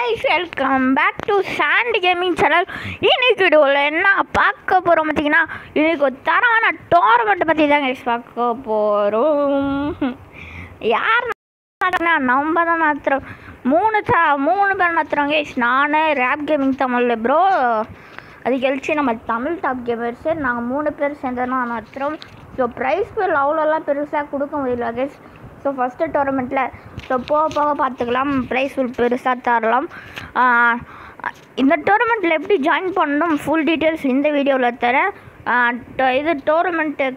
Guys welcome back to Sand gaming channel இன்னைக்கு வீடியோவில் என்ன பார்க்க போகிறோம் பார்த்தீங்கன்னா இன்னைக்கு ஒரு தரமான டோர்னமெண்ட் பற்றி தான் கைஸ் பார்க்க போகிறோம் யார் நடத்துறா? நம்ம தான் நடத்துகிறோம் மூணு த மூணு பேர் நடத்துகிறோம் கைஸ் நான் ரேப் கேமிங் தமிழ் ப்ரோ அது கழிச்சு நம்ம தமிழ் டாப் கேமர்ஸு நாங்கள் மூணு பேர் சேர்ந்து தான் நடத்துகிறோம் ஸோ ப்ரைஸ் பில் அவ்வளோலாம் பெருசாக கொடுக்க முடியல கைஸ் ஸோ ஃபஸ்ட்டு டோர்னமெண்ட்டில் ஸோ போக போக பார்த்துக்கலாம் ப்ரைஸ் ஃபுல் பெருசாக தரலாம் ஆஹ் இந்த டோர்னமெண்ட்டில் எப்படி ஜாயின் பண்ணணும் ஃபுல் டீட்டெயில்ஸ் இந்த வீடியோவில் தரேன் ஆஹ் ட- இது டோர்னமெண்ட்டு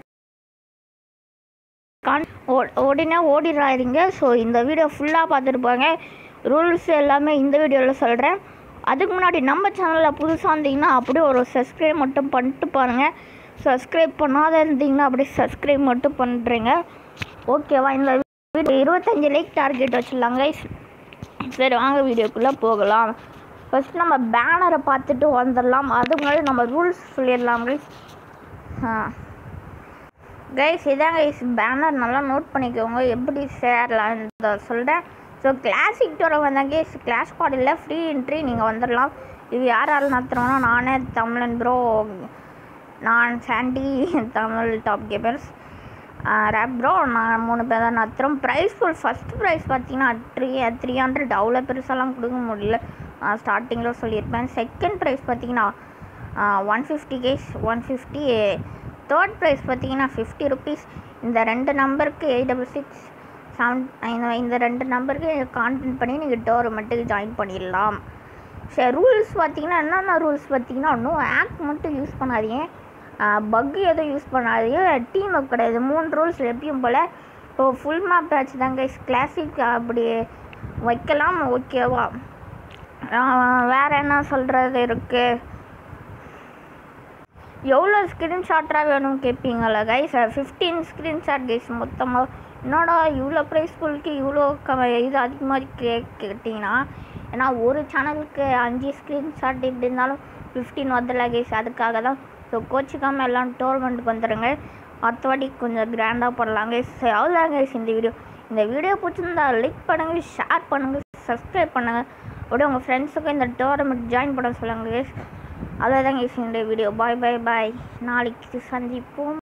கான் ஓ- உடனே ஓடிடுறாருங்க ஸோ இந்த வீடியோ ஃபுல்லாக பார்த்துட்டு போங்க ரூல்ஸ் எல்லாமே இந்த வீடியோவில் சொல்கிறேன் அதுக்கு முன்னாடி நம்ம சேனலில் புதுசாக இருந்தீங்கன்னா அப்படியே ஒரு சப்ஸ்கிரைப் மட்டும் பண்ணிட்டு பாருங்கள் சப்ஸ்கிரைப் பண்ணாத இருந்தீங்கன்னா அப்படியே சப்ஸ்கிரைப் மட்டும் பண்ணுறீங்க ஓகேவா இந்த வீடியோ இருபத்தஞ்சு லைக் டார்கெட் வச்சிடலாம் கைஸ் சரி வாங்க வீடியோக்குள்ளே போகலாம் ஃபர்ஸ்ட் நம்ம பேனரை பார்த்துட்டு வந்துடலாம் அதுக்கு முன்னாடி நம்ம ரூல்ஸ் சொல்லிடலாம் கைஸ் ஆ கைஸ் இதான் கைஸ் பேனர் நல்லா நோட் பண்ணிக்கோங்க எப்படி சேரலாம் சொல்கிறேன் ஸோ கிளாசிக் டோரை வந்தாங்க கைஸ் கிளாஸ் பாடியில் ஃப்ரீ என்ட்ரி நீங்கள் வந்துடலாம் இது யார் யார் நடத்துகிறோன்னா நானே தமிழன் ப்ரோ நான் சாண்டி தமிழ் டாப் கேமர்ஸ் ரேப் ப்ரோ நான் மூணு பேர் தான் நடத்துகிறோம் ப்ரைஸ் ஃபுல் ஃபஸ்ட் ப்ரைஸ் பார்த்தீங்கன்னா த்ரீ த்ரீ ஹண்ட்ரட் அவ்வளோ பெருசாலாம் கொடுக்க முடியல ஸ்டார்டிங்கில் சொல்லியிருப்பேன் செகண்ட் ப்ரைஸ் பார்த்தீங்கன்னா ஒன் ஃபிஃப்டி கேஸ் ஒன் ஃபிஃப்டி தேர்ட் ப்ரைஸ் பார்த்தீங்கன்னா ஃபிஃப்டி ருபீஸ் இந்த ரெண்டு நம்பருக்கு எயிட் டபுள் சிக்ஸ் செவன் இந்த இந்த ரெண்டு நம்பருக்கு கான்டென்ட் பண்ணி நீங்கள் டோர்மெண்ட்டுக்கு ஜாயின் பண்ணிடலாம் சரி ரூல்ஸ் பார்த்தீங்கன்னா என்னென்ன ரூல்ஸ் பார்த்தீங்கன்னா நோ ஆப் மட்டும் யூஸ் பண்ணாதீங்க பக் எதுவும் யூஸ் பண்ணாதீங்க டீம் அப் கிடையாது மூணு ரூல்ஸ் எப்பயும் போல் இப்போ ஃபுல் மேப் மேட்ச் தாங்க கிளாசிக் அப்படி வைக்கலாம் ஓகேவா வேறு என்ன சொல்கிறது இருக்குது எவ்வளோ ஸ்க்ரீன்ஷாட்டாக வேணும் கேட்பீங்களா கைஸ் ஃபிஃப்டீன் ஸ்க்ரீன்ஷாட் கைஸ் மொத்தமாக என்னடா இவ்வளோ ப்ரைஸ் ஃபுல்க்கு இவ்வளோ க இது அதிகமாக கே கேட்டிங்கன்னா ஏன்னா ஒரு சேனலுக்கு அஞ்சு ஸ்க்ரீன்ஷாட் இப்படி இருந்தாலும் ஃபிஃப்டீன் வரல கைஸ் அதுக்காக தான் ஸோ கோச்சிக்காமல் எல்லாம் டோர்னமெண்ட்டுக்கு வந்துடுங்க மற்றபடி கொஞ்சம் கிராண்டாக பண்ணலாம் கைஸ் அவ்வளோதான் கைஸ் இந்த வீடியோ இந்த வீடியோ பிடிச்சிருந்தா லைக் பண்ணுங்கள் ஷேர் பண்ணுங்கள் சப்ஸ்கிரைப் பண்ணுங்கள் அப்படியே உங்கள் ஃப்ரெண்ட்ஸுக்கும் இந்த டோர்னமெண்ட் ஜாயின் பண்ண சொல்லுங்கள் கைஸ் அவ்வளோதான் கைஸ் இந்த வீடியோ பாய் பாய் பாய் நாளைக்கு சந்திப்போம்